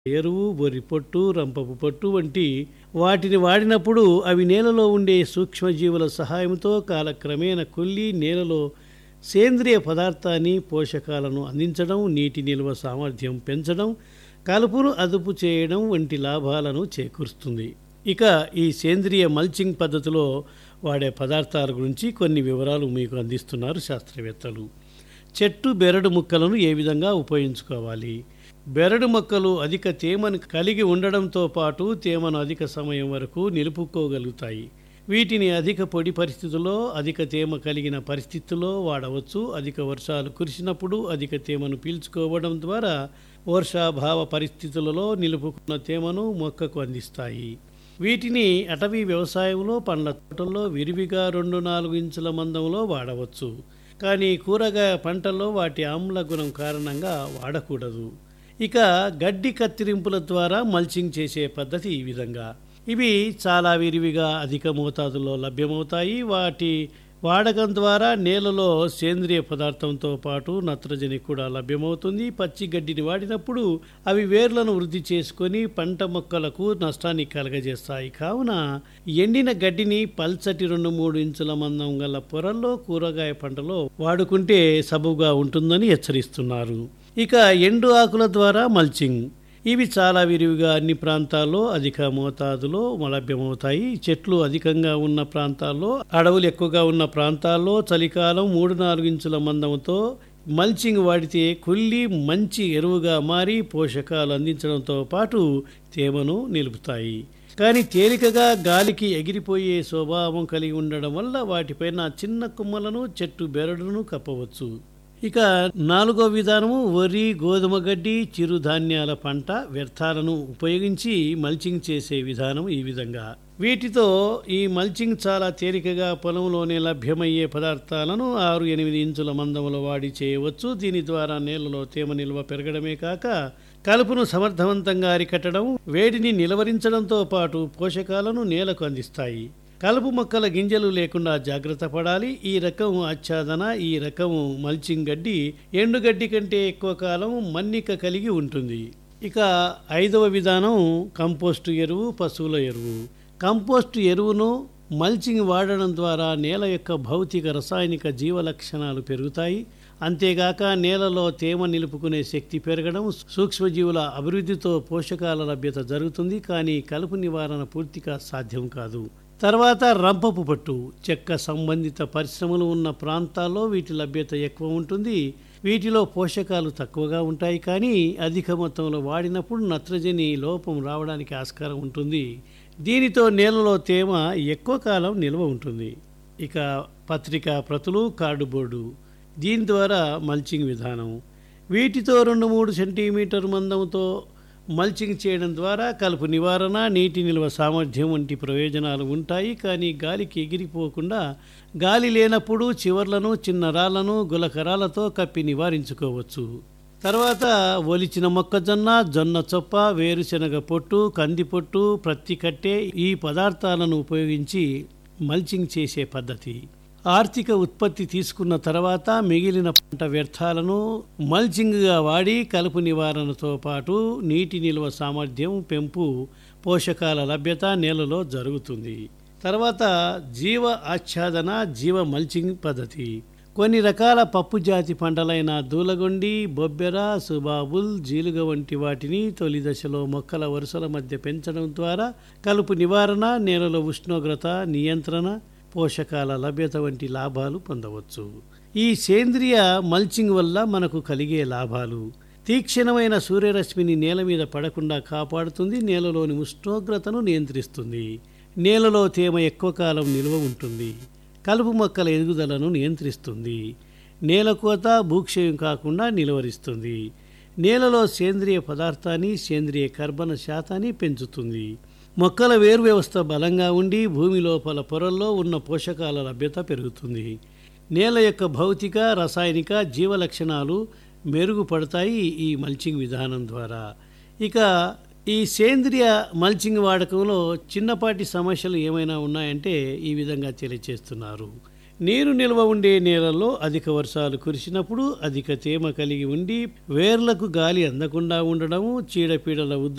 ఎరువు వరి పొట్టు రంపపు పొట్టు వంటి వాటిని వాడినప్పుడు అవి నేలలో ఉండే సూక్ష్మజీవుల సహాయంతో కాలక్రమేణా కొల్లి నేలలో సేంద్రియ పదార్థాన్ని పోషకాలను అందించడం నీటి నిల్వ సామర్థ్యం పెంచడం కలుపును అదుపు చేయడం వంటి లాభాలను చేకూరుస్తుంది ఇక ఈ సేంద్రియ మల్చింగ్ పద్ధతిలో వాడే పదార్థాల గురించి కొన్ని వివరాలు మీకు అందిస్తున్నారు శాస్త్రవేత్తలు చెట్టు బెరడు ముక్కలను ఏ విధంగా ఉపయోగించుకోవాలి బెరడు మొక్కలు అధిక తేమను కలిగి ఉండడంతో పాటు తేమను అధిక సమయం వరకు నిలుపుకోగలుగుతాయి వీటిని అధిక పొడి పరిస్థితుల్లో అధిక తేమ కలిగిన పరిస్థితుల్లో వాడవచ్చు అధిక వర్షాలు కురిసినప్పుడు అధిక తేమను పీల్చుకోవడం ద్వారా వర్షాభావ పరిస్థితులలో నిలుపుకున్న తేమను మొక్కకు అందిస్తాయి వీటిని అటవీ వ్యవసాయంలో పండ్ల తోటల్లో విరివిగా రెండు నాలుగు ఇంచుల మందంలో వాడవచ్చు కానీ కూరగాయ పంటల్లో వాటి ఆమ్ల గుణం కారణంగా వాడకూడదు ఇక గడ్డి కత్తిరింపుల ద్వారా మల్చింగ్ చేసే పద్ధతి ఈ విధంగా ఇవి చాలా విరివిగా అధిక మోతాదులో లభ్యమవుతాయి వాటి వాడకం ద్వారా నేలలో సేంద్రియ పదార్థంతో పాటు నత్రజని కూడా లభ్యమవుతుంది పచ్చి గడ్డిని వాడినప్పుడు అవి వేర్లను వృద్ధి చేసుకొని పంట మొక్కలకు నష్టాన్ని కలగజేస్తాయి కావున ఎండిన గడ్డిని పల్చటి రెండు మూడు ఇంచుల మందం గల పొరల్లో కూరగాయ పంటలో వాడుకుంటే సబుగా ఉంటుందని హెచ్చరిస్తున్నారు ఇక ఎండు ఆకుల ద్వారా మల్చింగ్ ఇవి చాలా విరివిగా అన్ని ప్రాంతాల్లో అధిక మోతాదులో లభ్యమవుతాయి చెట్లు అధికంగా ఉన్న ప్రాంతాల్లో అడవులు ఎక్కువగా ఉన్న ప్రాంతాల్లో చలికాలం మూడు నాలుగు ఇంచుల మందంతో మల్చింగ్ వాడితే కుళ్ళి మంచి ఎరువుగా మారి పోషకాలు అందించడంతో పాటు తేమను నిలుపుతాయి కానీ తేలికగా గాలికి ఎగిరిపోయే స్వభావం కలిగి ఉండడం వల్ల వాటిపైన చిన్న కొమ్మలను చెట్టు బెరడును కప్పవచ్చు ఇక నాలుగో విధానము వరి గోధుమ గడ్డి చిరుధాన్యాల పంట వ్యర్థాలను ఉపయోగించి మల్చింగ్ చేసే విధానం ఈ విధంగా వీటితో ఈ మల్చింగ్ చాలా తేలికగా పొలంలోనే లభ్యమయ్యే పదార్థాలను ఆరు ఎనిమిది ఇంచుల మందంలో వాడి చేయవచ్చు దీని ద్వారా నేలలో తేమ నిల్వ పెరగడమే కాక కలుపును సమర్థవంతంగా అరికట్టడం వేడిని నిలవరించడంతో పాటు పోషకాలను నేలకు అందిస్తాయి కలుపు మొక్కల గింజలు లేకుండా జాగ్రత్త పడాలి ఈ రకం ఆచ్ఛాదన ఈ రకం మల్చింగ్ గడ్డి ఎండుగడ్డి కంటే ఎక్కువ కాలం మన్నిక కలిగి ఉంటుంది ఇక ఐదవ విధానం కంపోస్టు ఎరువు పశువుల ఎరువు కంపోస్టు ఎరువును మల్చింగ్ వాడడం ద్వారా నేల యొక్క భౌతిక రసాయనిక జీవ లక్షణాలు పెరుగుతాయి అంతేగాక నేలలో తేమ నిలుపుకునే శక్తి పెరగడం సూక్ష్మజీవుల అభివృద్ధితో పోషకాల లభ్యత జరుగుతుంది కానీ కలుపు నివారణ పూర్తిగా సాధ్యం కాదు తర్వాత రంపపు పట్టు చెక్క సంబంధిత పరిశ్రమలు ఉన్న ప్రాంతాల్లో వీటి లభ్యత ఎక్కువ ఉంటుంది వీటిలో పోషకాలు తక్కువగా ఉంటాయి కానీ అధిక మొత్తంలో వాడినప్పుడు నత్రజని లోపం రావడానికి ఆస్కారం ఉంటుంది దీనితో నేలలో తేమ ఎక్కువ కాలం నిల్వ ఉంటుంది ఇక పత్రికా ప్రతులు కార్డుబోర్డు దీని ద్వారా మల్చింగ్ విధానం వీటితో రెండు మూడు సెంటీమీటర్ మందంతో మల్చింగ్ చేయడం ద్వారా కలుపు నివారణ నీటి నిల్వ సామర్థ్యం వంటి ప్రయోజనాలు ఉంటాయి కానీ గాలికి ఎగిరిపోకుండా గాలి లేనప్పుడు చివర్లను చిన్న రాళ్లను గులకరాలతో కప్పి నివారించుకోవచ్చు తర్వాత ఒలిచిన మొక్కజొన్న జొన్న చొప్ప వేరుశనగ పొట్టు కంది పొట్టు ప్రత్తి కట్టే ఈ పదార్థాలను ఉపయోగించి మల్చింగ్ చేసే పద్ధతి ఆర్థిక ఉత్పత్తి తీసుకున్న తర్వాత మిగిలిన పంట వ్యర్థాలను మల్చింగ్గా వాడి కలుపు నివారణతో పాటు నీటి నిల్వ సామర్థ్యం పెంపు పోషకాల లభ్యత నేలలో జరుగుతుంది తర్వాత జీవ ఆచ్ఛాదన జీవ మల్చింగ్ పద్ధతి కొన్ని రకాల పప్పు జాతి పంటలైన దూలగొండి బొబ్బెర సుబాబుల్ జీలుగ వంటి వాటిని తొలి దశలో మొక్కల వరుసల మధ్య పెంచడం ద్వారా కలుపు నివారణ నేలలో ఉష్ణోగ్రత నియంత్రణ పోషకాల లభ్యత వంటి లాభాలు పొందవచ్చు ఈ సేంద్రియ మల్చింగ్ వల్ల మనకు కలిగే లాభాలు తీక్షణమైన సూర్యరశ్మిని నేల మీద పడకుండా కాపాడుతుంది నేలలోని ఉష్ణోగ్రతను నియంత్రిస్తుంది నేలలో తేమ ఎక్కువ కాలం నిల్వ ఉంటుంది కలుపు మొక్కల ఎదుగుదలను నియంత్రిస్తుంది నేల కోత భూక్షయం కాకుండా నిలువరిస్తుంది నేలలో సేంద్రియ పదార్థాన్ని సేంద్రియ కర్బన శాతాన్ని పెంచుతుంది మొక్కల వేరు వ్యవస్థ బలంగా ఉండి భూమి లోపల పొరల్లో ఉన్న పోషకాల లభ్యత పెరుగుతుంది నేల యొక్క భౌతిక రసాయనిక జీవ లక్షణాలు మెరుగుపడతాయి ఈ మల్చింగ్ విధానం ద్వారా ఇక ఈ సేంద్రియ మల్చింగ్ వాడకంలో చిన్నపాటి సమస్యలు ఏమైనా ఉన్నాయంటే ఈ విధంగా తెలియచేస్తున్నారు నీరు నిల్వ ఉండే నేలల్లో అధిక వర్షాలు కురిసినప్పుడు అధిక తేమ కలిగి ఉండి వేర్లకు గాలి అందకుండా ఉండడము చీడపీడల ఉధృతి